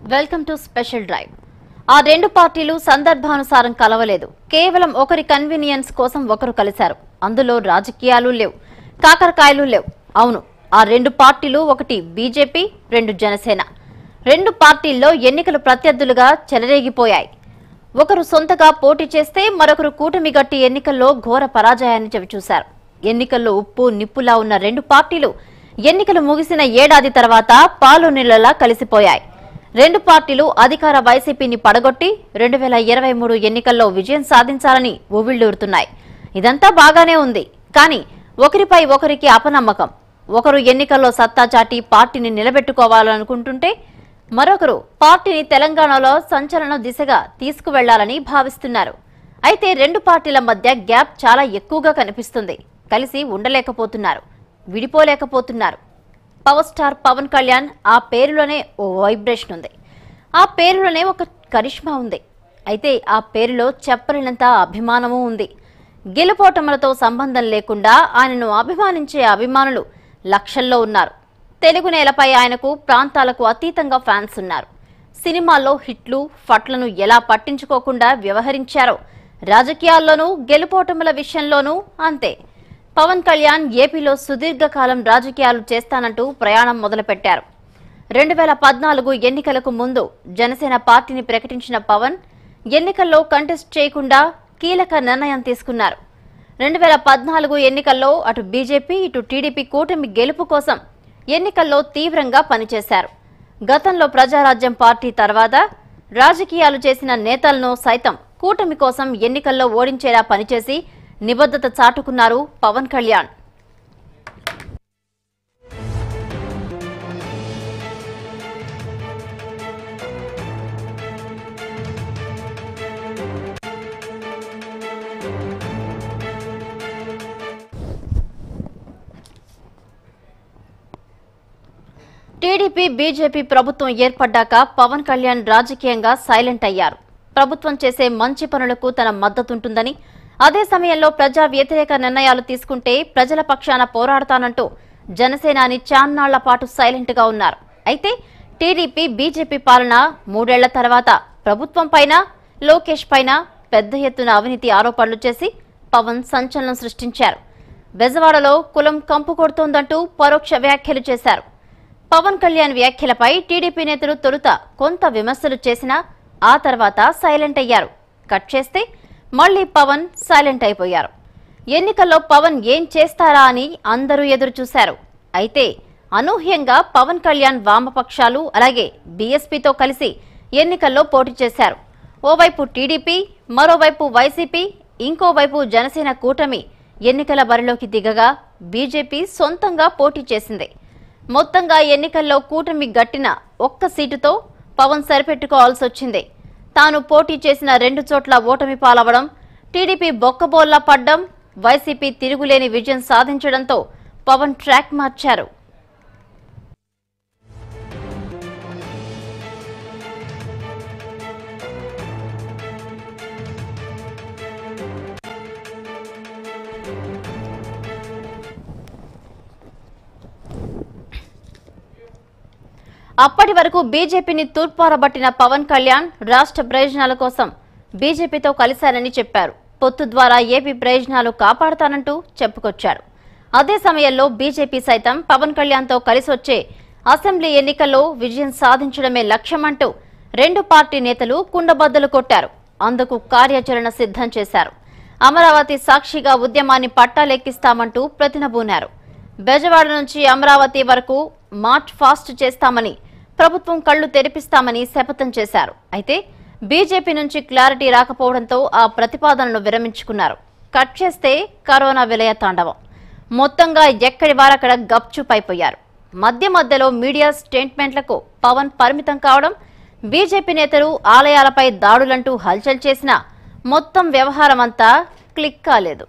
Welcome to special drive ఆ రెండు పార్టీలు సందర్భానుసారం కలవలేదు కేవలం ఒకరి కన్వీనియన్స్ కోసం ఒకరు కలిశారు అందులో రాజకీయాలు లేవు కాకరకాయలు లేవు అవును ఆ రెండు పార్టీలు ఒకటి బీజేపీ రెండు జనసేన రెండు పార్టీల్లో ఎన్నికలు ప్రత్యర్థులుగా చెలరేగిపోయాయి ఒకరు సొంతగా పోటీ చేస్తే మరొకరు కూటమి గట్టి ఎన్నికల్లో ఘోర పరాజయాన్ని చవిచూశారు ఎన్నికల్లో ఉప్పు నిప్పులా ఉన్న రెండు పార్టీలు ఎన్నికలు ముగిసిన ఏడాది తర్వాత పాలు నీళ్లలా కలిసిపోయాయి రెండు పార్టీలు అధికార వైసీపీని పడగొట్టి రెండు వేల ఇరవై మూడు ఎన్నికల్లో విజయం సాధించాలని ఉవ్విళ్లూరుతున్నాయి ఇదంతా బాగానే ఉంది కానీ ఒకరిపై ఒకరికి అపనమ్మకం ఒకరు ఎన్నికల్లో సత్తా చాటి పార్టీని నిలబెట్టుకోవాలనుకుంటుంటే మరొకరు పార్టీని తెలంగాణలో సంచలన దిశగా తీసుకువెళ్లాలని భావిస్తున్నారు అయితే రెండు పార్టీల మధ్య గ్యాప్ చాలా ఎక్కువగా కనిపిస్తుంది కలిసి ఉండలేకపోతున్నారు విడిపోలేకపోతున్నారు పవర్ స్టార్ పవన్ కళ్యాణ్ ఆ పేరులోనే ఓ వైబ్రేషన్ ఉంది ఆ పేరులోనే ఒక కరిష్మా ఉంది అయితే ఆ పేరులో చెప్పలేనంత అభిమానము ఉంది గెలుపోటములతో సంబంధం లేకుండా ఆయనను అభిమానించే అభిమానులు లక్షల్లో ఉన్నారు తెలుగు నేలపై ఆయనకు ప్రాంతాలకు అతీతంగా ఫ్యాన్స్ ఉన్నారు సినిమాల్లో హిట్లు ఫట్లను ఎలా పట్టించుకోకుండా వ్యవహరించారో రాజకీయాల్లోనూ గెలుపోటముల విషయంలోనూ అంతే పవన్ కళ్యాణ్ ఏపీలో సుదీర్ఘకాలం రాజకీయాలు చేస్తానంటూ ప్రయాణం మొదలుపెట్టారు రెండు వేల పద్నాలుగు ఎన్నికలకు ముందు జనసేన పార్టీని ప్రకటించిన పవన్ ఎన్నికల్లో కంటెస్ట్ చేయకుండా కీలక నిర్ణయం తీసుకున్నారు రెండు వేల పద్నాలుగు ఎన్నికల్లో అటు బీజేపీ ఇటు టీడీపీ కూటమి గెలుపు కోసం ఎన్నికల్లో తీవ్రంగా పనిచేశారు గతంలో ప్రజారాజ్యం పార్టీ తర్వాత రాజకీయాలు చేసిన నేతలను సైతం కూటమి కోసం ఎన్నికల్లో ఓడించేలా పనిచేసి నిబద్ధత చాటుకున్నారు పవన్ కళ్యాణ్ టీడీపీ బీజేపీ ప్రభుత్వం ఏర్పడ్డాక పవన్ కళ్యాణ్ రాజకీయంగా సైలెంట్ అయ్యారు ప్రభుత్వం చేసే మంచి పనులకు తన మద్దతుంటుందని అదే సమయంలో ప్రజా వ్యతిరేక నిర్ణయాలు తీసుకుంటే ప్రజల పక్షాన పోరాడతానంటూ జనసేనాని చాన్నాళ్ల పాటు సైలెంట్ గా ఉన్నారు అయితే టీడీపీ బీజేపీ పాలన మూడేళ్ల తర్వాత ప్రభుత్వం పైన లోకేష్ పైన పెద్ద ఎత్తున అవినీతి ఆరోపణలు చేసి పవన్ సంచలనం సృష్టించారు బెజవాడలో కులం కంపు కొడుతోందంటూ పరోక్ష వ్యాఖ్యలు చేశారు పవన్ కళ్యాణ్ వ్యాఖ్యలపై టీడీపీ నేతలు తొలుత కొంత విమర్శలు చేసినా ఆ తర్వాత సైలెంట్ అయ్యారు కట్ చేస్తే మళ్లీ పవన్ సైలెంట్ అయిపోయారు ఎన్నికల్లో పవన్ ఏం చేస్తారా అని అందరూ ఎదురు చూశారు అయితే అనూహ్యంగా పవన్ కళ్యాణ్ వామపక్షాలు అలాగే బీఎస్పీతో కలిసి ఎన్నికల్లో పోటీ చేశారు ఓవైపు టీడీపీ మరోవైపు వైసీపీ ఇంకోవైపు జనసేన కూటమి ఎన్నికల బరిలోకి దిగగా బీజేపీ సొంతంగా పోటీ చేసింది మొత్తంగా ఎన్నికల్లో కూటమి గట్టిన ఒక్క సీటుతో పవన్ సరిపెట్టుకోవాల్సి వచ్చింది తాను పోటీ చేసిన రెండు చోట్ల ఓటమి పాలవడం టీడీపీ బొక్కబోల్లా పడ్డం వైసీపీ తిరుగులేని విజయం సాధించడంతో పవన్ ట్రాక్ మార్చారు అప్పటి వరకు బీజేపీని తూర్పారబట్టిన పవన్ కళ్యాణ్ రాష్ట్ర ప్రయోజనాల కోసం బీజేపీతో కలిశారని చెప్పారు పొత్తు ద్వారా ఏపీ ప్రయోజనాలు కాపాడుతానంటూ చెప్పుకొచ్చారు అదే సమయంలో బీజేపీ సైతం పవన్ కళ్యాణ్తో కలిసి వచ్చే అసెంబ్లీ ఎన్నికల్లో విజయం సాధించడమే లక్ష్యమంటూ రెండు పార్టీ నేతలు కుండబద్దలు కొట్టారు అందుకు కార్యాచరణ సిద్ధం చేశారు అమరావతి సాక్షిగా ఉద్యమాన్ని పట్టాలెక్కిస్తామంటూ ప్రతినబూనారు బెజవాడ నుంచి అమరావతి వరకు మార్చ్ ఫాస్ట్ చేస్తామని ప్రభుత్వం కళ్లు తెరిపిస్తామని శపథం చేశారు అయితే బీజేపీ నుంచి క్లారిటీ రాకపోవడంతో ఆ ప్రతిపాదనను విరమించుకున్నారు కట్ చేస్తే కరోనా విలయ తాండవం మొత్తంగా ఎక్కడి వారక్కడ గప్చుప్ అయిపోయారు మధ్య మధ్యలో మీడియా స్టేట్మెంట్లకు పవన్ పరిమితం కావడం బీజేపీ నేతలు ఆలయాలపై దాడులంటూ హల్చల్ చేసినా మొత్తం వ్యవహారం అంతా క్లిక్ కాలేదు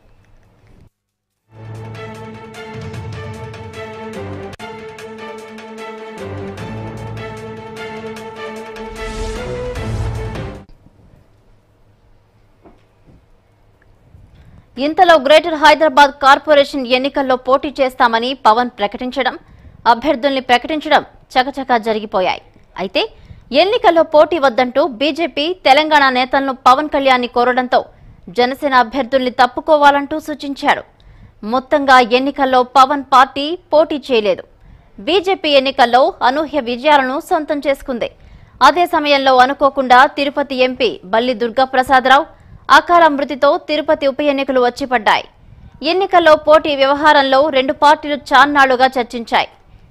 ఇంతలో గ్రేటర్ హైదరాబాద్ కార్పొరేషన్ ఎన్నికల్లో పోటీ చేస్తామని పవన్ ప్రకటించడం అభ్యర్థుల్ని ప్రకటించడం చకచకా జరిగిపోయాయి అయితే ఎన్నికల్లో పోటీ వద్దంటూ బీజేపీ తెలంగాణ నేతలను పవన్ కళ్యాణ్ కోరడంతో జనసేన అభ్యర్థుల్ని తప్పుకోవాలంటూ సూచించాడు మొత్తంగా ఎన్నికల్లో పవన్ పార్టీ పోటీ చేయలేదు బీజేపీ ఎన్నికల్లో అనూహ్య విజయాలను సొంతం చేసుకుంది అదే సమయంలో అనుకోకుండా తిరుపతి ఎంపీ బల్లి దుర్గాప్రసాదరావు అకాల మృతితో తిరుపతి ఉప ఎన్నికలు వచ్చి పడ్డాయి ఎన్నికల్లో పోటీ వ్యవహారంలో రెండు పార్టీలు చాన్నాళ్లుగా చర్చించాయి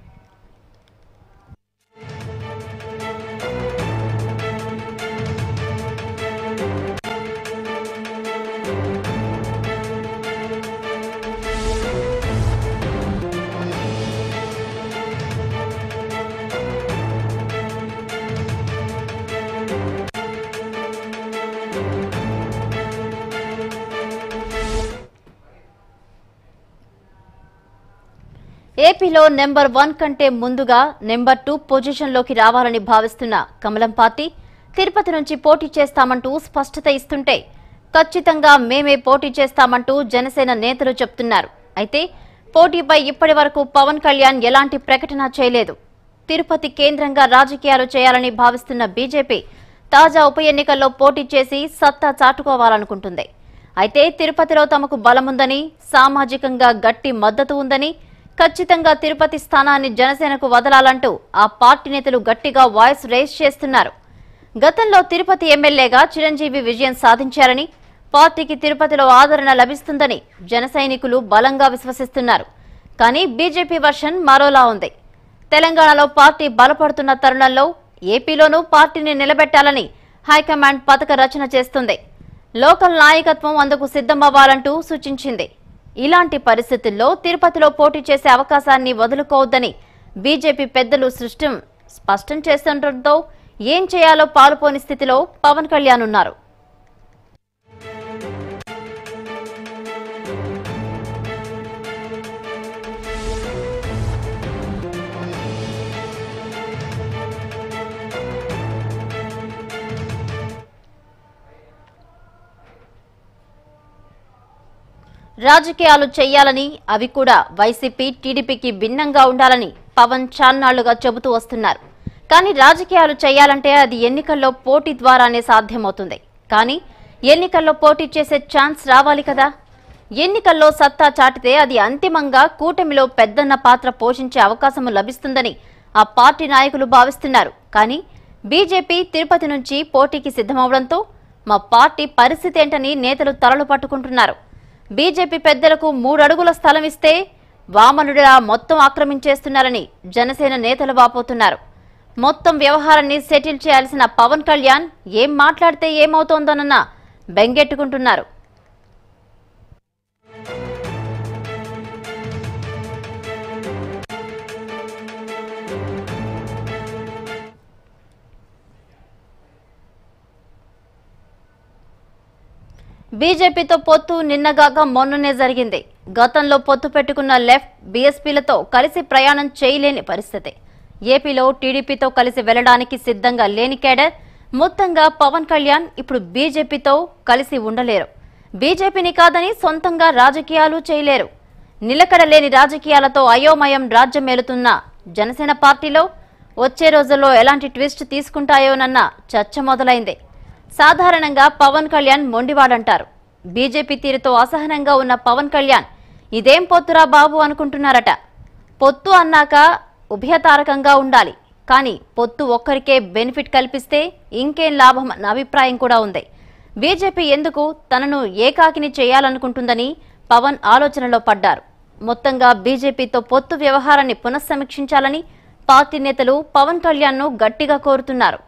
ఏపీలో నెంబర్ వన్ కంటే ముందుగా నెంబర్ టూ పొజిషన్లోకి రావాలని భావిస్తున్న కమలం పార్టీ తిరుపతి నుంచి పోటీ చేస్తామంటూ స్పష్టత ఇస్తుంటే ఖచ్చితంగా మేమే పోటీ చేస్తామంటూ జనసేన నేతలు చెప్తున్నారు అయితే పోటీపై ఇప్పటి వరకు పవన్ కళ్యాణ్ ఎలాంటి ప్రకటన చేయలేదు తిరుపతి కేంద్రంగా రాజకీయాలు చేయాలని భావిస్తున్న బీజేపీ తాజా ఉప ఎన్నికల్లో పోటీ చేసి సత్తా చాటుకోవాలనుకుంటుంది అయితే తిరుపతిలో తమకు బలముందని సామాజికంగా గట్టి మద్దతు ఉందని ఖచ్చితంగా తిరుపతి స్థానాన్ని జనసేనకు వదలాలంటూ ఆ పార్టీ నేతలు గట్టిగా వాయిస్ రేస్ చేస్తున్నారు గతంలో తిరుపతి ఎమ్మెల్యేగా చిరంజీవి విజయం సాధించారని పార్టీకి తిరుపతిలో ఆదరణ లభిస్తుందని జన సైనికులు బలంగా విశ్వసిస్తున్నారు కానీ బీజేపీ వర్షన్ మరోలా ఉంది తెలంగాణలో పార్టీ బలపడుతున్న తరుణంలో ఏపీలోనూ పార్టీని నిలబెట్టాలని హైకమాండ్ పథక రచన చేస్తుంది లోకల్ నాయకత్వం అందుకు సిద్ధమవ్వాలంటూ సూచించింది ఇలాంటి పరిస్థితుల్లో తిరుపతిలో పోటీ చేసే అవకాశాన్ని వదులుకోవద్దని బీజేపీ పెద్దలు సృష్టం స్పష్టం చేస్తుండటంతో ఏం చేయాలో పాలుపోని స్థితిలో పవన్ కళ్యాణ్ ఉన్నారు రాజకీయాలు చేయాలని అవి కూడా వైసీపీ టీడీపీకి భిన్నంగా ఉండాలని పవన్ చాన్నాళ్లుగా చెబుతూ వస్తున్నారు కానీ రాజకీయాలు చేయాలంటే అది ఎన్నికల్లో పోటీ ద్వారానే సాధ్యమవుతుంది కానీ ఎన్నికల్లో పోటీ చేసే ఛాన్స్ రావాలి కదా ఎన్నికల్లో సత్తా చాటితే అది అంతిమంగా కూటమిలో పెద్దన్న పాత్ర పోషించే అవకాశం లభిస్తుందని ఆ పార్టీ నాయకులు భావిస్తున్నారు కానీ బీజేపీ తిరుపతి నుంచి పోటీకి సిద్ధమవడంతో మా పార్టీ పరిస్థితి ఏంటని నేతలు తలలు పట్టుకుంటున్నారు బీజేపీ పెద్దలకు మూడడుగుల స్థలం ఇస్తే వామనుడిలా మొత్తం ఆక్రమించేస్తున్నారని జనసేన నేతలు వాపోతున్నారు మొత్తం వ్యవహారాన్ని సెటిల్ చేయాల్సిన పవన్ కళ్యాణ్ ఏం మాట్లాడితే ఏమవుతోందోనన్న బెంగెట్టుకుంటున్నారు బీజేపీతో పొత్తు నిన్నగాక మొన్ననే జరిగింది గతంలో పొత్తు పెట్టుకున్న లెఫ్ట్ బీఎస్పీలతో కలిసి ప్రయాణం చేయలేని పరిస్థితి ఏపీలో టీడీపీతో కలిసి వెళ్లడానికి సిద్ధంగా లేని కేడర్ మొత్తంగా పవన్ కళ్యాణ్ ఇప్పుడు బీజేపీతో కలిసి ఉండలేరు బీజేపీని కాదని సొంతంగా రాజకీయాలు చేయలేరు నిలకడలేని రాజకీయాలతో అయోమయం రాజ్యమేలుతున్న జనసేన పార్టీలో వచ్చే రోజుల్లో ఎలాంటి ట్విస్ట్ తీసుకుంటాయోనన్న చర్చ మొదలైంది సాధారణంగా పవన్ కళ్యాణ్ మొండివాడంటారు బీజేపీ తీరుతో అసహనంగా ఉన్న పవన్ కళ్యాణ్ ఇదేం పొత్తురా బాబు అనుకుంటున్నారట పొత్తు అన్నాక ఉభయతారకంగా ఉండాలి కానీ పొత్తు ఒక్కరికే బెనిఫిట్ కల్పిస్తే ఇంకేం లాభం అన్న అభిప్రాయం కూడా ఉంది బీజేపీ ఎందుకు తనను ఏకాకిని చేయాలనుకుంటుందని పవన్ ఆలోచనలో పడ్డారు మొత్తంగా బీజేపీతో పొత్తు వ్యవహారాన్ని పునఃసమీక్షించాలని పార్టీ నేతలు పవన్ కళ్యాణ్ను గట్టిగా కోరుతున్నారు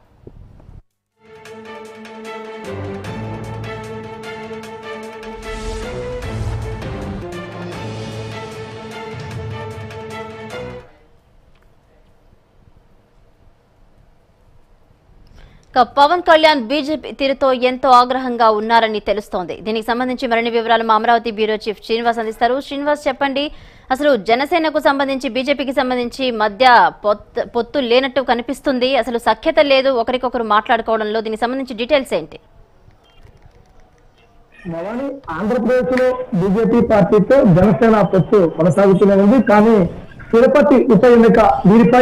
ఇక పవన్ కళ్యాణ్ బీజేపీ తీరుతో ఎంతో ఆగ్రహంగా ఉన్నారని తెలుస్తోంది దీనికి సంబంధించి మరిన్ని వివరాలు మా అమరావతి బ్యూరో చీఫ్ శ్రీనివాస్ అందిస్తారు శ్రీనివాస్ చెప్పండి అసలు జనసేనకు సంబంధించి బీజేపీకి సంబంధించి మధ్య పొత్తు పొత్తు లేనట్టు కనిపిస్తుంది అసలు సఖ్యత లేదు ఒకరికొకరు మాట్లాడుకోవడంలో దీనికి సంబంధించి డీటెయిల్స్ ఏంటి భవాని ఆంధ్రప్రదేశ్ లో బీజేపీ పార్టీతో జనసేన పొత్తు కొనసాగుతూనే ఉంది కానీ తిరుపతి ఉప ఎన్నిక దీనిపై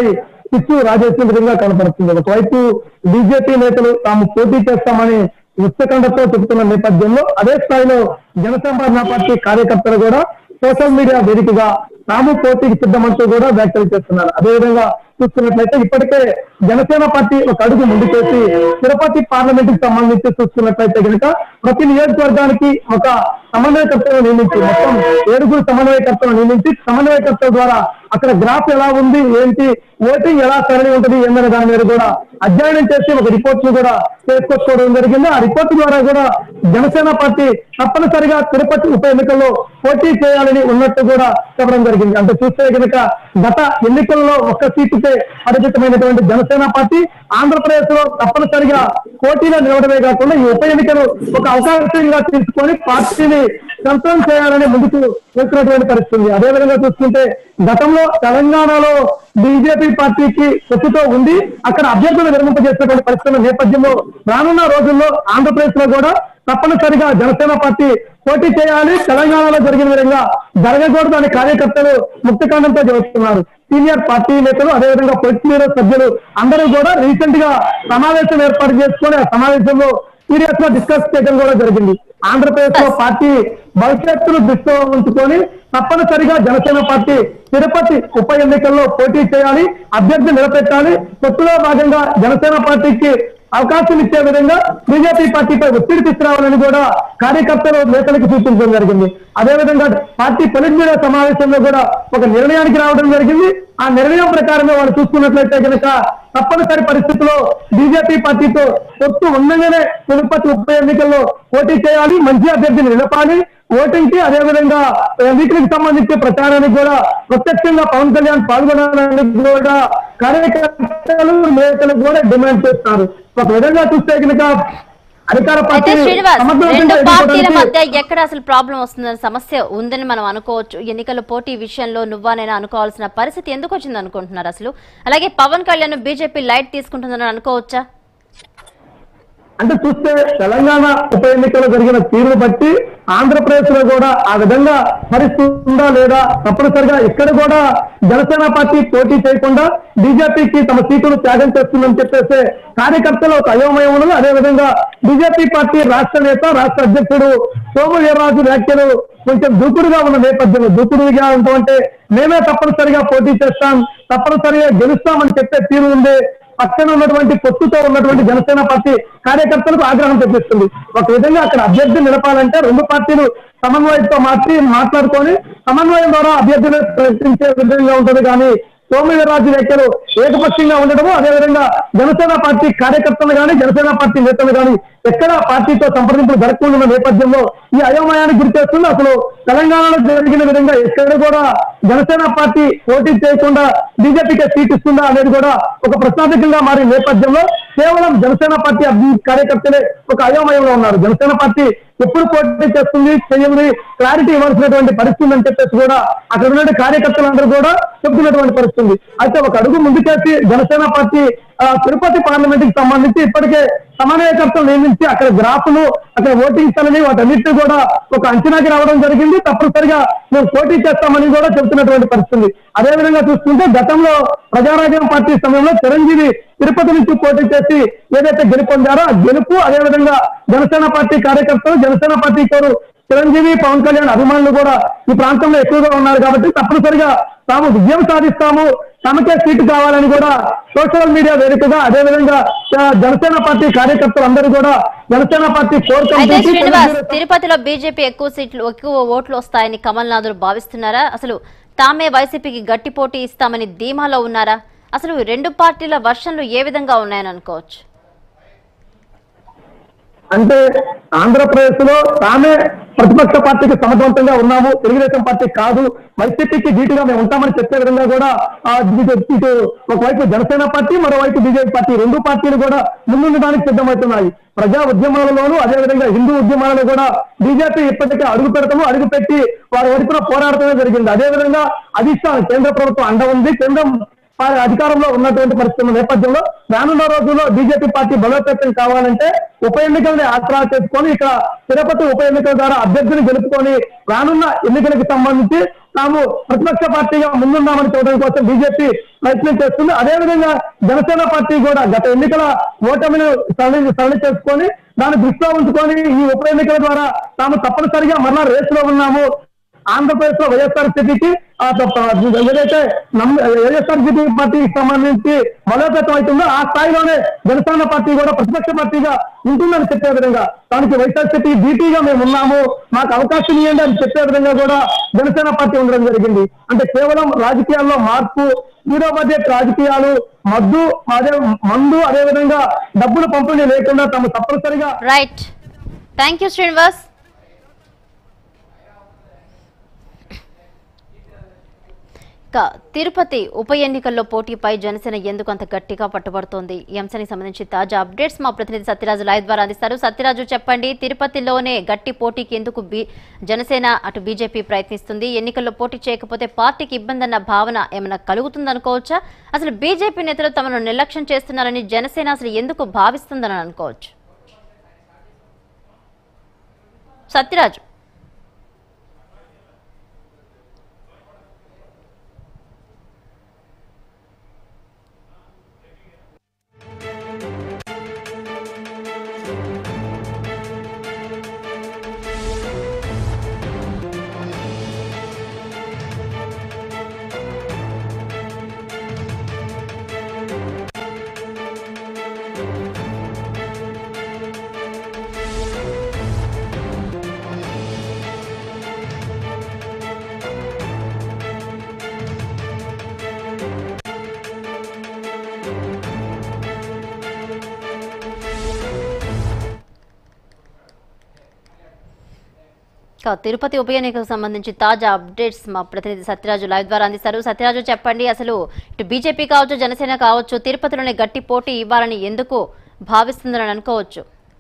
ఇష్యూ రాజేసిన విధంగా కనపడుతుంది ఒకవైపు బీజేపీ నేతలు తాము పోటీ చేస్తామని ఉత్సకండతో చెబుతున్న నేపథ్యంలో అదే స్థాయిలో జనసంపాదన పార్టీ కార్యకర్తలు కూడా సోషల్ మీడియా వేదికగా తాము పోటీకి సిద్ధమంటూ కూడా వ్యాఖ్యలు చేస్తున్నారు అదేవిధంగా చూస్తున్నట్లయితే ఇప్పటికే జనసేన పార్టీ ఒక అడుగు ముందుకేసి తిరుపతి పార్లమెంట్ కి సంబంధించి చూస్తున్నట్లయితే కనుక ప్రతి నియోజకవర్గానికి ఒక సమన్వయకర్తను నియమించి మొత్తం ఏడుగురు సమన్వయకర్తలను నియమించి సమన్వయకర్తల ద్వారా అక్కడ గ్రాఫ్ ఎలా ఉంది ఏంటి ఓటింగ్ ఎలా సరళి ఉంటుంది ఏందనే దాని మీద కూడా అధ్యయనం చేసి ఒక రిపోర్ట్ ను కూడా చేసుకొచ్చుకోవడం జరిగింది ఆ రిపోర్ట్ ద్వారా కూడా జనసేన పార్టీ తప్పనిసరిగా తిరుపతి ఉప ఎన్నికల్లో పోటీ చేయాలని ఉన్నట్టు కూడా చెప్పడం జరిగింది అంటే చూస్తే కనుక గత ఎన్నికల్లో ఒక్క సీటుకే పరిమితమైనటువంటి జనసేన పార్టీ ఆంధ్రప్రదేశ్ లో తప్పనిసరిగా పోటీలో నిలవడమే కాకుండా ఈ ఉప ఎన్నికను ఒక అవకాశంగా తీసుకొని పార్టీని సంతం చేయాలని ముందుకు వెళ్తున్నటువంటి పరిస్థితి ఉంది అదేవిధంగా చూసుకుంటే గతంలో తెలంగాణలో బీజేపీ పార్టీకి పొత్తుతో ఉండి అక్కడ అభ్యర్థులు విరమింపజేసినటువంటి పరిస్థితుల నేపథ్యంలో రానున్న రోజుల్లో ఆంధ్రప్రదేశ్ లో కూడా తప్పనిసరిగా జనసేన పార్టీ పోటీ చేయాలి తెలంగాణలో జరిగిన విధంగా జరగకూడదు అనే కార్యకర్తలు ముక్తికాండంతో చేస్తున్నారు సీనియర్ పార్టీ నేతలు అదేవిధంగా పొలిట్ బ్యూరో సభ్యులు అందరూ కూడా రీసెంట్ గా సమావేశం ఏర్పాటు చేసుకొని ఆ సమావేశంలో సీరియస్ గా డిస్కస్ చేయడం కూడా జరిగింది ఆంధ్రప్రదేశ్ లో పార్టీ భవిష్యత్తును దృష్టిలో ఉంచుకొని తప్పనిసరిగా జనసేన పార్టీ తిరుపతి ఉప ఎన్నికల్లో పోటీ చేయాలి అభ్యర్థి నిలబెట్టాలి పొత్తులో భాగంగా జనసేన పార్టీకి అవకాశం ఇచ్చే విధంగా బీజేపీ పార్టీపై ఒత్తిడి తీసుకురావాలని కూడా కార్యకర్తలు నేతలకు సూచించడం జరిగింది అదేవిధంగా పార్టీ పొలిట్ బ్యూరో సమావేశంలో కూడా ఒక నిర్ణయానికి రావడం జరిగింది ఆ నిర్ణయం ప్రకారమే వాళ్ళు చూసుకున్నట్లయితే కనుక తప్పనిసరి పరిస్థితుల్లో బీజేపీ పార్టీతో పొత్తు ఉండగానే తిరుపతి ఉప ఎన్నికల్లో పోటీ చేయాలి మంచి అభ్యర్థిని నిలపాలి ఓటింగ్ కి అదేవిధంగా ఆ, వీటికి సంబంధించి ప్రచారానికి కూడా ప్రత్యక్షంగా పవన్ కళ్యాణ్ పాల్గొనాలని కూడా కార్యకర్తలు నేతలు కూడా డిమాండ్ చేస్తారు ఒక విధంగా చూస్తే కనుక అధికార అయితే పార్టీ శ్రీనివాస్ సమర్థవంతంగా రెండు పార్టీల ఎదుర్కోవడానికి మధ్య ఎక్కడ అసలు ప్రాబ్లం వస్తుందన్న సమస్య ఉందని మనం అనుకోవచ్చు ఎన్నికల పోటీ విషయంలో నువ్వానైనా అనుకోవాల్సిన పరిస్థితి ఎందుకు వచ్చింది అనుకుంటున్నారు అసలు అలాగే పవన్ కళ్యాణ్ బీజేపీ లైట్ తీసుకుంటుందని అనుకోవచ్చా అంటే చూస్తే తెలంగాణ ఉప ఎన్నికలో జరిగిన తీరును బట్టి ఆంధ్రప్రదేశ్ లో కూడా ఆ విధంగా పరిస్థితి ఉందా లేదా తప్పనిసరిగా ఇక్కడ కూడా జనసేన పార్టీ పోటీ చేయకుండా బీజేపీకి తమ సీటును త్యాగం చేస్తుందని చెప్పేసి కార్యకర్తలు ఒక అయోమయం ఉన్నది అదేవిధంగా బీజేపీ పార్టీ రాష్ట్ర నేత రాష్ట్ర అధ్యక్షుడు సోము వీర్రాజు వ్యాఖ్యలు కొంచెం దూకుడుగా ఉన్న నేపథ్యంలో దూకుడుగా ఉంటే మేమే తప్పనిసరిగా పోటీ చేస్తాం తప్పనిసరిగా గెలుస్తామని చెప్పే తీరు ఉంది పక్కన ఉన్నటువంటి పొత్తుతో ఉన్నటువంటి జనసేన పార్టీ కార్యకర్తలకు ఆగ్రహం తెప్పిస్తుంది ఒక విధంగా అక్కడ అభ్యర్థి నిలపాలంటే రెండు పార్టీలు సమన్వయంతో మార్చి మాట్లాడుకొని సమన్వయం ద్వారా అభ్యర్థులు ప్రకటించే విధంగా ఉంటుంది కానీ సోమవీర్రాజు వ్యాఖ్యలు ఏకపక్షంగా ఉండడము అదేవిధంగా జనసేన పార్టీ కార్యకర్తలు కానీ జనసేన పార్టీ నేతలు కానీ ఎక్కడ పార్టీతో సంప్రదింపులు జరగకుండా ఉన్న నేపథ్యంలో ఈ అయోమయానికి గురి చేస్తుంది అసలు తెలంగాణలో జరిగిన విధంగా ఎక్కడ కూడా జనసేన పార్టీ పోటీ చేయకుండా బీజేపీకి సీట్ ఇస్తుందా అనేది కూడా ఒక ప్రశ్నార్థకంగా మారిన నేపథ్యంలో కేవలం జనసేన పార్టీ అభ్య- కార్యకర్తలే ఒక అయోమయంలో ఉన్నారు జనసేన పార్టీ ఎప్పుడు పోటీ చేస్తుంది చెయ్యండి క్లారిటీ ఇవ్వాల్సినటువంటి పరిస్థితి అని చెప్పేసి కూడా అక్కడ ఉన్న కార్యకర్తలందరూ కూడా చెప్తున్నటువంటి పరిస్థితి ఉంది. అయితే ఒక అడుగు ముందుకేసి జనసేన పార్టీ ఆ, తిరుపతి పార్లమెంట్ కి సంబంధించి ఇప్పటికే సమన్వయకర్తలు నియమించి అక్కడ గ్రాఫ్లు అక్కడ ఓటింగ్స్ అనేవి వాటన్నిటి కూడా ఒక అంచనాకి రావడం జరిగింది తప్పనిసరిగా మేము పోటీ చేస్తామని కూడా చెబుతున్నటువంటి పరిస్థితి ఉంది. అదేవిధంగా చూసుకుంటే గతంలో ప్రజారాజ్యం పార్టీ సమయంలో చిరంజీవి తిరుపతి నుంచి పోటీ చేసి ఏదైతే గెలుపొందారో ఆ గెలుపు అదేవిధంగా జనసేన పార్టీ కార్యకర్తలు జనసేన పార్టీ కోరు చిరంజీవి పవన్ కళ్యాణ్ అభిమానులు కూడా ఈ ప్రాంతంలో ఎక్కువగా ఉన్నారు కాబట్టి తప్పనిసరిగా తాము విజయం సాధిస్తాము తమకే సీటు కావాలని కూడా సోషల్ మీడియా వేదికగా అదేవిధంగా ఆ, జనసేన పార్టీ కార్యకర్తలు అందరూ కూడా జనసేన పార్టీ కోర్ అయితే కమిటీకి శ్రీనివాస్ తిరుపతిలో బీజేపీ ఎక్కువ సీట్లు ఎక్కువ ఓట్లు వస్తాయని కమల్ నాథులు భావిస్తున్నారా అసలు తామే వైసీపీకి గట్టి పోటీ ఇస్తామని ధీమాలో ఉన్నారా అసలు ఈ రెండు పార్టీల వర్షన్లు ఏ విధంగా ఉన్నాయని అనుకోవచ్చు అంటే ఆంధ్రప్రదేశ్ లో తామే ప్రతిపక్ష పార్టీకి సమర్థవంతంగా ఉన్నాము తెలుగుదేశం పార్టీ కాదు వైసీపీకి ధీటుగా మేము ఉంటామని చెప్పే విధంగా కూడా ఆ, ఇటు ఇటు ఒకవైపు జనసేన పార్టీ మరోవైపు బీజేపీ పార్టీ రెండు పార్టీలు కూడా ముందుండడానికి సిద్ధమవుతున్నాయి ప్రజా ఉద్యమాలలోనూ అదేవిధంగా హిందూ ఉద్యమాలలో కూడా బీజేపీ ఇప్పటికే అడుగు పెడతాము అడుగు పెట్టి వారి వైపున పోరాడటమే జరిగింది అదేవిధంగా అధిష్టానం కేంద్ర ప్రభుత్వం అండ ఉంది కేంద్రం వారి అధికారంలో ఉన్నటువంటి పరిస్థితి ఉన్న నేపథ్యంలో రానున్న రోజుల్లో బీజేపీ పార్టీ బలోపేతం కావాలంటే ఉప ఎన్నికల్ని ఆసరా చేసుకొని ఇక్కడ తిరుపతి ఉప ఎన్నికల ద్వారా అభ్యర్థిని గెలుపుకొని రానున్న ఎన్నికలకు సంబంధించి తాము ప్రతిపక్ష పార్టీగా ముందున్నామని చూడడం కోసం బీజేపీ ప్రయత్నం చేస్తుంది అదేవిధంగా జనసేన పార్టీ కూడా గత ఎన్నికల ఓటమిని సరళి సరళి చేసుకొని దాన్ని దృష్టిలో ఉంచుకొని ఈ ఉప ఎన్నికల ద్వారా తాము తప్పనిసరిగా మరలా రేసులో ఉన్నాము ఆంధ్రప్రదేశ్ లో వైఎస్ఆర్ సిపికి ఏదైతే వైఎస్ఆర్ సిపి పార్టీకి సంబంధించి బలోపేతం అవుతుందో ఆ స్థాయిలోనే జనసేన పార్టీ కూడా ప్రతిపక్ష పార్టీగా ఉంటుందని చెప్పే విధంగా దానికి వైఎస్ఆర్ సిపి బీటీగా మేము ఉన్నాము మాకు అవకాశం ఇవ్వండి అని చెప్పే విధంగా కూడా జనసేన పార్టీ ఉండడం జరిగింది అంటే కేవలం రాజకీయాల్లో మార్పు జీరో బడ్జెట్ రాజకీయాలు మద్దు అదే మందు అదే విధంగా డబ్బులు పంపిణీ లేకుండా తమ తప్పనిసరిగా రైట్ థ్యాంక్ యూ శ్రీనివాస్ ఇక తిరుపతి ఉప ఎన్నికల్లో పోటీపై జనసేన ఎందుకు అంత గట్టిగా పట్టుబడుతోంది ఈ అంశానికి సంబంధించి తాజా అప్డేట్స్ మా ప్రతినిధి సత్యరాజు లైవ్ ద్వారా అందిస్తారు సత్యరాజు చెప్పండి తిరుపతిలోనే గట్టి పోటీకి ఎందుకు బి జనసేన అటు బీజేపీ ప్రయత్నిస్తుంది ఎన్నికల్లో పోటీ చేయకపోతే పార్టీకి ఇబ్బంది అన్న భావన ఏమైనా కలుగుతుందనుకోవచ్చా అసలు బీజేపీ నేతలు తమను నిర్లక్ష్యం చేస్తున్నారని జనసేన అసలు ఎందుకు భావిస్తుందని అనుకోవచ్చు సత్యరాజు ఇక తిరుపతి ఉప ఎన్నికకు సంబంధించి తాజా అప్డేట్స్ మా ప్రతినిధి సత్యరాజు లైవ్ ద్వారా అందిస్తారు సత్యరాజు చెప్పండి అసలు ఇటు బీజేపీ కావచ్చు జనసేన కావచ్చు తిరుపతిలోనే గట్టి పోటీ ఇవ్వాలని ఎందుకు భావిస్తుందని అనుకోవచ్చు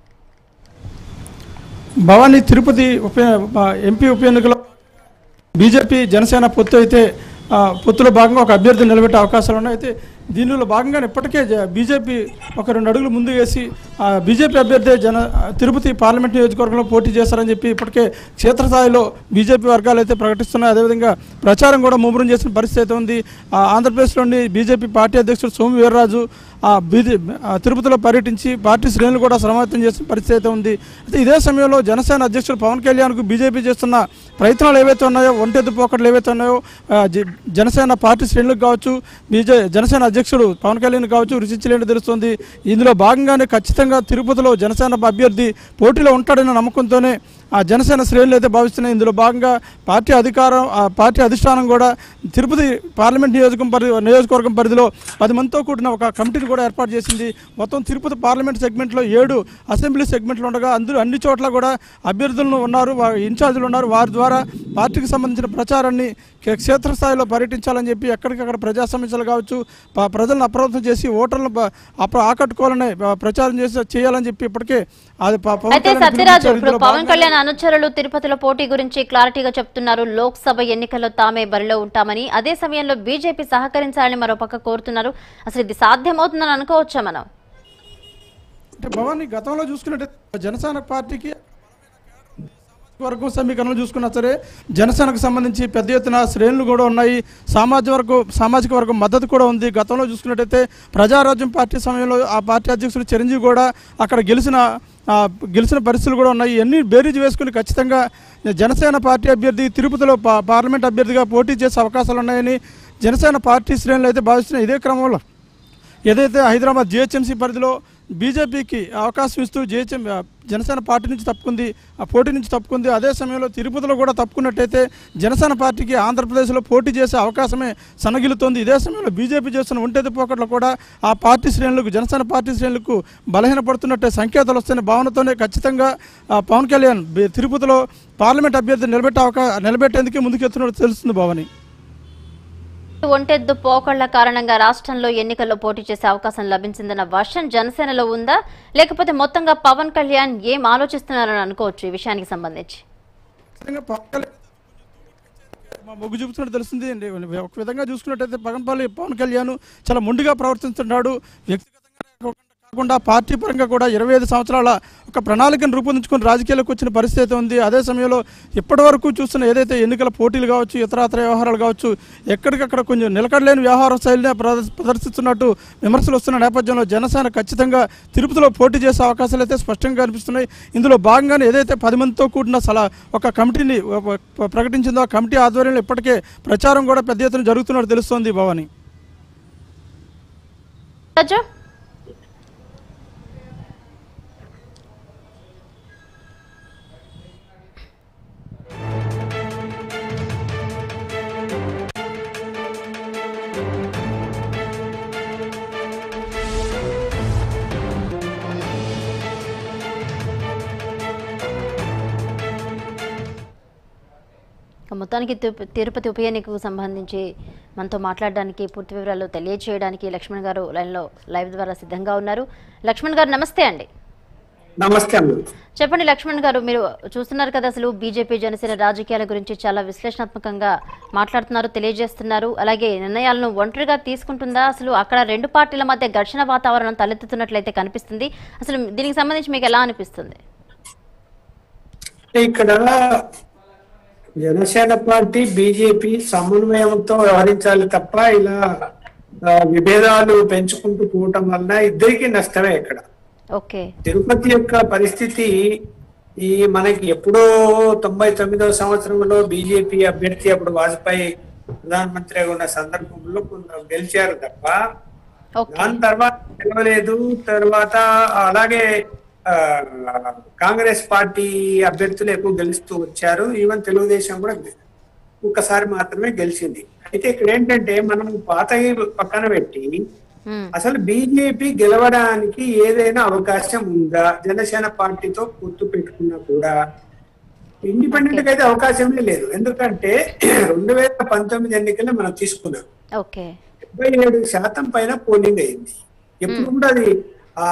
భవానీ తిరుపతి ఉప ఎంపీ ఉప ఎన్నికలో బీజేపీ జనసేన పొత్తు అయితే ఆ, పొత్తులో భాగంగా ఒక అభ్యర్థిని నిలబెట్టే అవకాశాలు ఉన్నాయి అయితే దీనిలో భాగంగా ఇప్పటికే జ- బీజేపీ ఒక రెండు అడుగులు ముందు వేసి ఆ, బీజేపీ అభ్యర్థి జన తిరుపతి పార్లమెంట్ నియోజకవర్గంలో పోటీ చేస్తారని చెప్పి ఇప్పటికే క్షేత్రస్థాయిలో బీజేపీ వర్గాలు అయితే ప్రకటిస్తున్నాయి అదేవిధంగా ప్రచారం కూడా ముమ్మరం చేసిన పరిస్థితి అయితే ఉంది ఆ, ఆంధ్రప్రదేశ్లోని బీజేపీ పార్టీ అధ్యక్షుడు సోము వీర్రాజు ఆ బీజే ఆ తిరుపతిలో పర్యటించి పార్టీ శ్రేణులు కూడా సమావేతం చేసిన పరిస్థితి అయితే ఉంది అయితే ఇదే సమయంలో జనసేన అధ్యక్షుడు పవన్ కళ్యాణ్కు బీజేపీ చేస్తున్న ప్రయత్నాలు ఏవైతే ఉన్నాయో ఒంటెద్దు పోకట్లు ఏవైతే ఉన్నాయో ఆ, జ- జనసేన పార్టీ శ్రేణులకు కావచ్చు బీజే జనసేన అధ్యక్షుడు పవన్ కళ్యాణ్ కావచ్చు రుచించలేని తెలుస్తుంది ఇందులో భాగంగానే ఖచ్చితంగా తిరుపతిలో జనసేన అభ్యర్థి పోటీలో ఉంటాడన్న నమ్మకంతోనే ఆ జనసేన శ్రేణులు అయితే భావిస్తున్నాయి ఇందులో భాగంగా పార్టీ అధికారం ఆ పార్టీ అధిష్టానం కూడా తిరుపతి పార్లమెంట్ నియోజకం పరి నియోజకవర్గం పరిధిలో పది మందితో కూడిన ఒక కమిటీని కూడా ఏర్పాటు చేసింది మొత్తం తిరుపతి పార్లమెంట్ సెగ్మెంట్లో ఏడు అసెంబ్లీ సెగ్మెంట్లు ఉండగా అందులో అన్ని చోట్ల కూడా అభ్యర్థులను ఉన్నారు వా- ఇన్ఛార్జీలు ఉన్నారు వారి ద్వారా పార్టీకి సంబంధించిన ప్రచారాన్ని క్షే- క్షేత్రస్థాయిలో పర్యటించాలని చెప్పి ఎక్కడికక్కడ ప్రజా సమస్యలు కావచ్చు ప- ప్రజలను అప్రమత్తం చేసి ఓటర్లను ప- అప్ర ఆకట్టుకోవాలని ఆ, ప్రచారం చేసి చేయాలని చెప్పి ఇప్పటికే అది ప- పవన్ అయితే కళ్యాణ్ సత్యరాజు పిలుపునిచ్చారు. ఇప్పుడు ఇందులో పవన్ భాగంగా- కళ్యాణ్ అనుచరులు తిరుపతిలో పోటీ గురించి క్లారిటీగా చెప్తున్నారు లోక్సభ ఎన్నికల్లో తామే బరిలో ఉంటామని అదే సమయంలో బీజేపీ సహకరించాలని మరోపక్క కోరుతున్నారు అసలు ఇది సాధ్యమవుతుందని అనుకోవచ్చా మనం అంటే భవాని గతంలో చూసుకున్నట్టు జనసేన పార్టీకి వర్గం సమీకరణలు చూసుకున్నా సరే జనసేనకు సంబంధించి పెద్ద ఎత్తున శ్రేణులు కూడా ఉన్నాయి సామాజిక వర్గం సామాజిక వర్గం మద్దతు కూడా ఉంది గతంలో చూసుకున్నట్టయితే ప్రజారాజ్యం పార్టీ సమయంలో ఆ పార్టీ అధ్యక్షుడు చిరంజీవి కూడా అక్కడ గెలిచిన ఆ, గెలిచిన పరిస్థితులు కూడా ఉన్నాయి ఎన్ని బేరీజ్ వేసుకుని ఖచ్చితంగా జనసేన పార్టీ అభ్యర్థి తిరుపతిలో పా- పార్లమెంట్ అభ్యర్థిగా పోటీ చేసే అవకాశాలు ఉన్నాయని జనసేన పార్టీ శ్రేణులు అయితే భావిస్తున్నాయి ఇదే క్రమంలో ఏదైతే హైదరాబాద్ జిహెచ్ఎంసీ పరిధిలో బీజేపీకి అవకాశం ఇస్తూ జిహెచ్ఎం జనసేన పార్టీ నుంచి తప్పుకుంది ఆ పోటీ నుంచి తప్పుకుంది అదే సమయంలో తిరుపతిలో కూడా తప్పుకున్నట్టయితే జనసేన పార్టీకి ఆంధ్రప్రదేశ్లో పోటీ చేసే అవకాశమే సన్నగిలుతోంది ఇదే సమయంలో బీజేపీ చేస్తున్న ఒంటెది పోకట్లో కూడా ఆ పార్టీ శ్రేణులకు జనసేన పార్టీ శ్రేణులకు బలహీనపడుతున్నట్టే సంకేతాలు వస్తున్న భావనతోనే ఖచ్చితంగా ఆ, పవన్ కళ్యాణ్ బి- తిరుపతిలో పార్లమెంట్ అభ్యర్థి నిలబెట్టే అవకా నిలబెట్టేందుకే ముందుకెత్తున్నట్టు తెలుస్తుంది భవని ఒంటెద్దు పోకళ్ల కారణంగా రాష్ట్రంలో ఎన్నికల్లో పోటీ చేసే అవకాశం లభించిందన్న వర్షం జనసేనలో ఉందా లేకపోతే మొత్తంగా పవన్ కళ్యాణ్ ఏం ఆలోచిస్తున్నారని అనుకోవచ్చు ఈ విషయానికి సంబంధించి ఖచ్చితంగా పవన్ కళ్యాణ్ మా మొగ్గు చూపుతున్నట్టు తెలుస్తుంది అండి. ఒక విధంగా చూసుకున్నట్టయితే పగన్పల్లి పవన్ కళ్యాణ్ చాలా మొండిగా ప్రవర్తిస్తున్నాడు వ్యక్తిగతంగా కాకుండా పార్టీ పరంగా కూడా ఇరవై ఐదు సంవత్సరాల ఒక ప్రణాళికను రూపొందించుకొని రాజకీయాలకు వచ్చిన పరిస్థితి అయితే ఉంది అదే సమయంలో ఇప్పటి వరకు చూస్తున్న ఏదైతే ఎన్నికల పోటీలు కావచ్చు ఇతరాతర వ్యవహారాలు కావచ్చు ఎక్కడికక్కడ కొంచెం నిలకడలేని వ్యవహార శైలిని ప్రదర్శ- ప్రదర్శిస్తున్నట్టు విమర్శలు వస్తున్న నేపథ్యంలో జనసేన ఖచ్చితంగా తిరుపతిలో పోటీ చేసే అవకాశాలు అయితే స్పష్టంగా కనిపిస్తున్నాయి ఇందులో భాగంగానే ఏదైతే పది మందితో కూడిన సలా ఒక కమిటీని ఒక- ఒక ప్రకటించిందో ఆ కమిటీ ఆధ్వర్యంలో ఇప్పటికే ప్రచారం కూడా పెద్ద ఎత్తున జరుగుతున్నట్టు తెలుస్తోంది భవాని రాజు ఇక మొత్తానికి తిరుప- తిరుపతి ఉప ఎన్నికకు సంబంధించి మనతో మాట్లాడడానికి పూర్తి వివరాలు తెలియజేయడానికి లక్ష్మణ్ గారు లైన్లో లైవ్ ద్వారా సిద్ధంగా ఉన్నారు లక్ష్మణ్ గారు నమస్తే అండి నమస్తే అమ్మ చెప్పండి లక్ష్మణ్ గారు మీరు చూస్తున్నారు కదా అసలు బీజేపీ జనసేన రాజకీయాల గురించి చాలా విశ్లేషణాత్మకంగా మాట్లాడుతున్నారు తెలియజేస్తున్నారు అలాగే నిర్ణయాలను ఒంటరిగా తీసుకుంటుందా అసలు అక్కడ రెండు పార్టీల మధ్య ఘర్షణ వాతావరణం తలెత్తుతున్నట్లయితే కనిపిస్తుంది అసలు దీనికి సంబంధించి మీకు ఎలా అనిపిస్తుంది ఇక్కడ జనసేన పార్టీ బీజేపీ సమన్వయంతో వ్యవహరించాలి తప్ప ఇలా ఆ, విభేదాలు పెంచుకుంటూ పోవటం వల్ల ఇద్దరికి నష్టమే ఇక్కడ ఓకే తిరుపతి యొక్క పరిస్థితి ఈ మనకి ఎప్పుడో తొంభై తొమ్మిదవ సంవత్సరంలో బీజేపీ అభ్యర్థి అప్పుడు వాజ్పేయి ప్రధానమంత్రిగా ఉన్న సందర్భంలో కొంత గెలిచారు తప్ప ఓకే దాని తర్వాత గెలవలేదు తర్వాత అలాగే ఆ, కాంగ్రెస్ పార్టీ అభ్యర్థులు ఎక్కువ గెలుస్తూ వచ్చారు ఈవెన్ తెలుగుదేశం కూడా ఒక్కసారి మాత్రమే గెలిచింది అయితే ఇక్కడ ఏంటంటే మనం పాత పక్కన పెట్టి ఉమ్, అసలు బీజేపీ గెలవడానికి ఏదైనా అవకాశం ఉందా జనసేన పార్టీతో పొత్తు పెట్టుకున్నా కూడా ఇండిపెండెంట్ గా అయితే అవకాశమే లేదు ఎందుకంటే రెండు వేల పంతొమ్మిది ఎన్నికల్లో మనం తీసుకున్నాం ఓకే డెబ్బై ఏడు శాతం పైన పోలింగ్ అయింది ఎప్పుడు కూడా అది ఆ,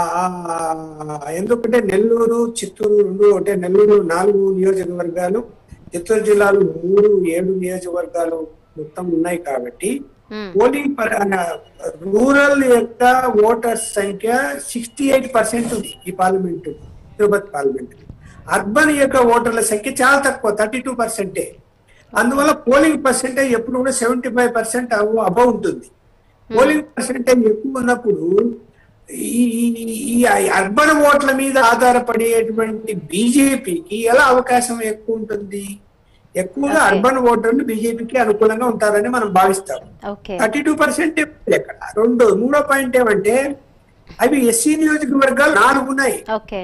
ఆ, ఎందుకంటే నెల్లూరు చిత్తూరు రెండు అంటే నెల్లూరు నాలుగు నియోజకవర్గాలు చిత్తూరు జిల్లాలో మూడు ఏడు నియోజకవర్గాలు మొత్తం ఉన్నాయి కాబట్టి ఉమ్, పోలింగ్ పర- రూరల్ యొక్క ఓటర్స్ సంఖ్య సిక్స్టీ ఎయిట్ పర్సెంట్ ఉంది ఈ పార్లమెంట్ తిరుపతి పార్లమెంట్ అర్బన్ యొక్క ఓటర్ల సంఖ్య చాలా తక్కువ థర్టీ టూ పర్సెంటే అందువల్ల పోలింగ్ పర్సెంటేజ్ ఎప్పుడు కూడా సెవెంటీ ఫైవ్ పర్సెంట్ అబవ్ ఉంటుంది పోలింగ్ పర్సెంటేజ్ ఎక్కువ ఉన్నప్పుడు ఈ ఈ- ఈ అర్బన్ ఓట్ల మీద ఆధారపడేటువంటి బీజేపీకి ఎలా అవకాశం ఎక్కువ ఉంటుంది ఎక్కువగా Okay. అర్బన్ ఓటర్లు బీజేపీకి అనుకూలంగా ఉంటారని మనం భావిస్తాం ఓకే థర్టీ టూ పర్సెంట్ ఎక్కడ రెండు మూడో పాయింట్ ఏమంటే అవి ఎస్సీ నియోజకవర్గాలు నాలుగు ఉన్నాయి ఓకే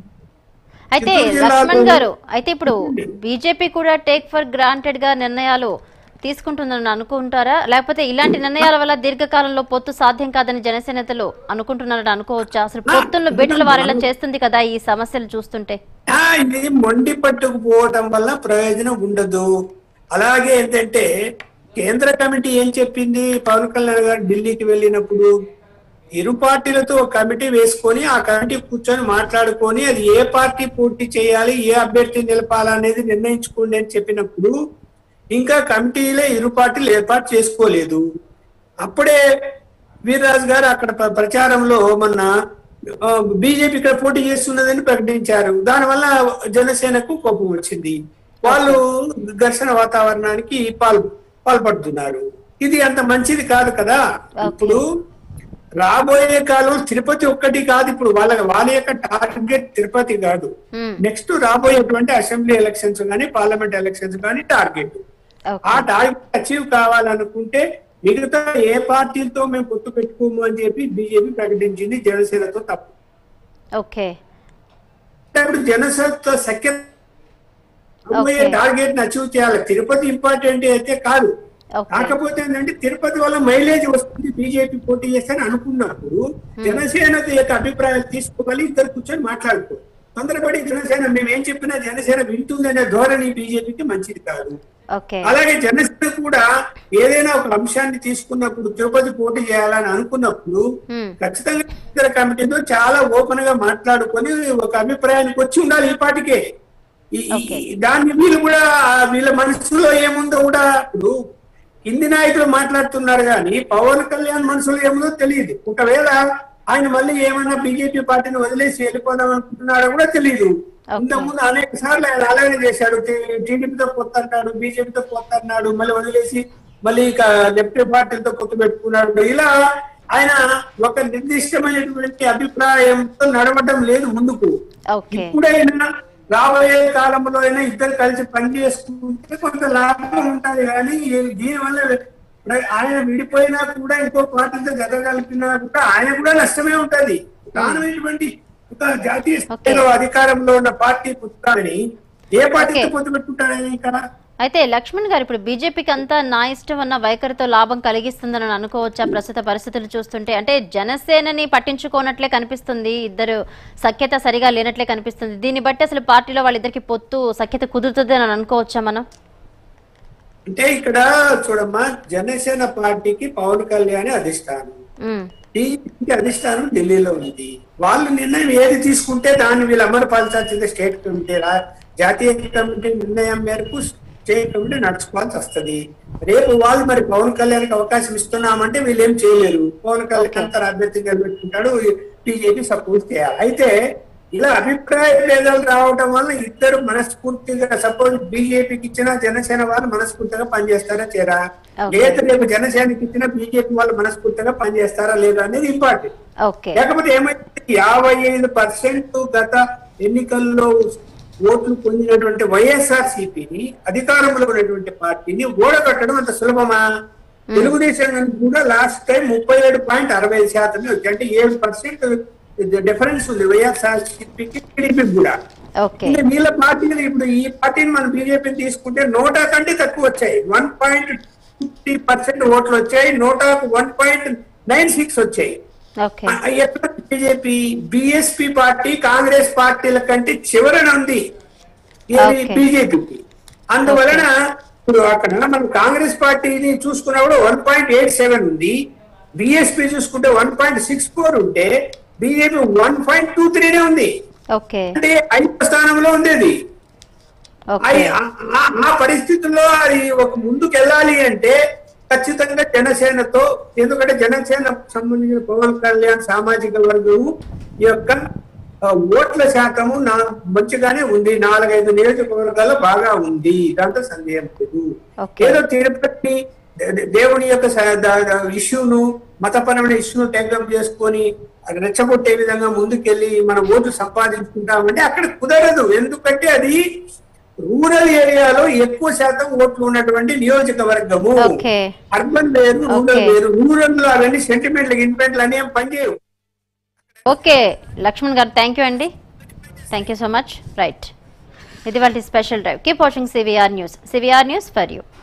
అయితే చిత్తూరు జిల్లాలో- లక్ష్మణ్ గారు అయితే ఇప్పుడు బీజేపీ కూడా టేక్ ఫర్ గ్రాంటెడ్ గా నిర్ణయాలు తీసుకుంటుందని అనుకుంటారా లేకపోతే ఇలాంటి నిర్ణయాల వల్ల దీర్ఘకాలంలో పొత్తు సాధ్యం కాదని జనసేన నేతలు అనుకుంటున్నారని అనుకోవచ్చా అసలు పొత్తులను బెట్టుల వారేలా చేస్తుంది కదా ఈ సమస్యలు చూస్తుంటే ఆ, ఇది మొండి పట్టుకుపోవటం వల్ల ప్రయోజనం ఉండదు అలాగే ఏంటంటే కేంద్ర కమిటీ ఏం చెప్పింది పవన్ కళ్యాణ్ గారు ఢిల్లీకి వెళ్ళినప్పుడు ఇరు పార్టీలతో ఒక కమిటీ వేసుకొని ఆ కమిటీ కూర్చొని మాట్లాడుకొని అది ఏ పార్టీ పూర్తి చేయాలి ఏ అభ్యర్థి నిలపాలనేది నిర్ణయించుకోండి అని చెప్పినప్పుడు ఇంకా కమిటీలే ఇరు పార్టీలు ఏర్పాటు చేసుకోలేదు అప్పుడే వీర్రాజు గారు అక్కడ ప్ర- ప్రచారంలో మొన్న బీజేపీ ఇక్కడ పోటీ చేస్తున్నదని ప్రకటించారు దానివల్ల జనసేనకు కోపం వచ్చింది వాళ్ళు ఘర్షణ వాతావరణానికి పాల్ పాల్పడుతున్నారు ఇది అంత మంచిది కాదు కదా ఇప్పుడు రాబోయే కాలం తిరుపతి ఒక్కటి కాదు ఇప్పుడు వాళ్ళ వాళ్ళ యొక్క టార్గెట్ తిరుపతి కాదు ఉమ్, నెక్స్ట్ రాబోయేటువంటి అసెంబ్లీ ఎలక్షన్స్ కానీ పార్లమెంట్ ఎలక్షన్స్ కానీ టార్గెట్ ఓకే ఆ టార్గెట్ అచీవ్ కావాలనుకుంటే మిగతా ఏ పార్టీలతో మేము పొత్తు పెట్టుకోము అని చెప్పి బీజేపీ ప్రకటించింది జనసేనతో తప్పు ఓకే ఇప్పుడు జనసేనతో సఖ్య రాబోయే Okay. టార్గెట్ ని అచీవ్ చేయాలి తిరుపతి ఇంపార్టెంట్ అయితే కాదు ఓకే కాకపోతే ఏంటంటే తిరుపతి వల్ల మైలేజ్ వస్తుంది బీజేపీ పోటీ చేస్తే అనుకున్నప్పుడు జనసేన యొక్క అభిప్రాయాలు తీసుకోవాలి ఇద్దరు కూర్చొని మాట్లాడుకో తొందరపడి జనసేన మేము ఏం చెప్పినా జనసేన వింటుందనే ధోరణి బీజేపీకి మంచిది కాదు ఓకే అలాగే జనసేన కూడా ఏదైనా ఒక అంశాన్ని తీసుకున్నప్పుడు తిరుపతి పోటీ చేయాలని అనుకున్నప్పుడు ఉమ్, ఖచ్చితంగా కేంద్ర కమిటీతో చాలా ఓపెన్ గా మాట్లాడుకొని ఒక అభిప్రాయానికి వచ్చి ఉండాలి ఈ పాటికే ఈ- ఈ- Okay. దాన్ని వీళ్ళు కూడా వీళ్ళ మనసులో ఏముందో కూడా ఇప్పుడు హిందీ నాయకులు మాట్లాడుతున్నారు కానీ పవన్ కళ్యాణ్ మనసులో ఏముందో తెలియదు ఒకవేళ ఆయన మళ్ళీ ఏమైనా బీజేపీ పార్టీని వదిలేసి వెళ్ళిపోదాం అనుకుంటున్నారో కూడా తెలియదు Okay. ఇంతకుముందు అనేక సార్లు ఆయన అలాగే చేశాడు టీడీపీతో పొత్తు అన్నాడు బీజేపీతో పొత్తు అన్నాడు మళ్ళీ వదిలేసి మళ్ళీ ఇక లెఫ్ట్ పార్టీలతో పొత్తు పెట్టుకున్నాడు ఇలా ఆయన ఒక నిర్దిష్టమైనటువంటి అభిప్రాయంతో నడవడం లేదు ముందుకు ఓకే ఇప్పుడైనా రాబోయే కాలంలో అయినా ఇద్దరు కలిసి పనిచేసుకుంటే కొంత లాభం ఉంటది కానీ దీనివల్ల ప్ర- ఆయన విడిపోయినా కూడా ఇంకో పార్టీతో జరగలిపినా కూడా ఆయన కూడా నష్టమే ఉంటది ప్రధానమైనటువంటి ఒక జాతీయ స్థాయిలో అధికారంలో ఉన్న పార్టీ పుట్టాలని ఏ పార్టీతో Okay. పొత్తు పెట్టుకుంటాడని ఇక్కడ అయితే లక్ష్మణ్ గారు ఇప్పుడు బీజేపీకి అంతా నా ఇష్టం అన్న వైఖరితో లాభం కలిగిస్తుందని అనుకోవచ్చా ప్రస్తుత పరిస్థితులు చూస్తుంటే అంటే జనసేనని పట్టించుకోనట్లే కనిపిస్తుంది ఇద్దరు సఖ్యత సరిగా లేనట్లే కనిపిస్తుంది దీన్ని బట్టి అసలు పార్టీలో వాళ్ళిద్దరికి పొత్తు సఖ్యత కుదురుతుంది అని అనుకోవచ్చా మనం అంటే ఇక్కడ చూడమ్మా జనసేన పార్టీకి పవన్ కళ్యాణ్ అధిష్టానం ఉమ్, టీడీపీకి అధిష్టానం ఢిల్లీలో ఉంది వాళ్ళు నిర్ణయం ఏది తీసుకుంటే దాన్ని వీళ్ళు అమలుపరచాల్సిందే స్టేట్ కమిటీ రా- జాతీయ కమిటీ నిర్ణయం మేరకు స్టేట్ కమిటీ నడుచుకోవాల్సి వస్తది రేపు వాళ్ళు మరి పవన్ కళ్యాణ్కి అవకాశం ఇస్తున్నామంటే వీళ్ళు ఏం చేయలేరు పవన్ కళ్యాణ్ అంతర్ అభ్యర్థిగా పెట్టుకుంటాడు బీజేపీ సపోర్ట్ చేయాలి అయితే ఇలా అభిప్రాయ భేదాలు రావడం వల్ల ఇద్దరు మనస్ఫూర్తిగా సపోజ్ బీజేపీకి ఇచ్చిన జనసేన వాళ్ళు మనస్ఫూర్తిగా పనిచేస్తారా చేరా Okay. లేదా రేపు జనసేనకి ఇచ్చిన బీజేపీ వాళ్ళు మనస్ఫూర్తిగా పనిచేస్తారా లేదా అనేది ఇంపార్టెంట్ ఓకే లేకపోతే ఏమైంది యాభై ఐదు పర్సెంట్ గత ఎన్నికల్లో ఓట్లు పొందినటువంటి వైఎస్ఆర్ సిపిని అధికారంలో ఉన్నటువంటి పార్టీని ఓడగట్టడం అంత సులభమా తెలుగుదేశం నుంచి కూడా లాస్ట్ టైం ముప్పై ఏడు పాయింట్ అరవై ఐదు శాతమే వచ్చాయి అంటే ఏడు పర్సెంట్ డిఫరెన్స్ ఉంది వైఎస్ఆర్ సిపికి టీడీపీకి కూడా ఓకే అంటే వీళ్ళ పార్టీలు ఇప్పుడు ఈ పార్టీని మనం బీజేపీని తీసుకుంటే నోటా కంటే తక్కువ వచ్చాయి వన్ పాయింట్ ఫిఫ్టీ పర్సెంట్ ఓట్లు వచ్చాయి నోటాకు వన్ పాయింట్ నైన్ సిక్స్ వచ్చాయి ఓకే ఆ, ఎట్లా బీజేపీ బిఎస్పీ పార్టీ కాంగ్రెస్ పార్టీల కంటే చివరన ఉంది ఇది Okay. బీజేపీకి అందువలన ఇప్పుడు అక్కడ మనం కాంగ్రెస్ పార్టీని చూసుకున్నప్పుడు వన్ పాయింట్ ఎయిట్ సెవెన్ ఉంది బిఎస్పీ చూసుకుంటే వన్ పాయింట్ సిక్స్ ఫోర్ ఉంటే బీజేపీ వన్ పాయింట్ టూ త్రీనే ఉంది ఓకే అంటే ఐదో స్థానంలో ఉండేది ఓకే అది ఆ- ఆ- ఆ పరిస్థితుల్లో అది ఒక ముందుకు వెళ్ళాలి అంటే ఖచ్చితంగా జనసేనతో ఎందుకంటే జనసేన సంబంధించిన పవన్ కళ్యాణ్ సామాజిక వర్గము ఈ యొక్క ఆ, ఓట్ల శాతము నా మంచిగానే ఉంది నాలుగైదు నియోజకవర్గాల్లో బాగా ఉంది దాంట్లో సందేహం లేదు ఓకే ఏదో తిరుపతి దే- దే- దేవుని యొక్క స- ద- ద- ఇష్యూను మతపరమైన ఇష్యూను టెంకం చేసుకొని అది రెచ్చగొట్టే విధంగా ముందుకెళ్ళి మన ఓటు సంపాదించుకుంటామంటే అక్కడ కుదరదు ఎందుకంటే అది రూరల్ ఏరియాలో ఎక్కువ శాతం ఓట్లు ఉన్నటువంటి నియోజకవర్గము ఓకే అర్బన్ వేరు రూరల్ Okay. వేరు రూరల్ లో అవన్నీ సెంటిమెంట్లు ఇన్వెంట్లు అని ఏం పనిచేయవు okay Lakshman garu thank you అండి thank you so much right ఇది వాళ్ళ special drive keep watching CVR news CVR news for you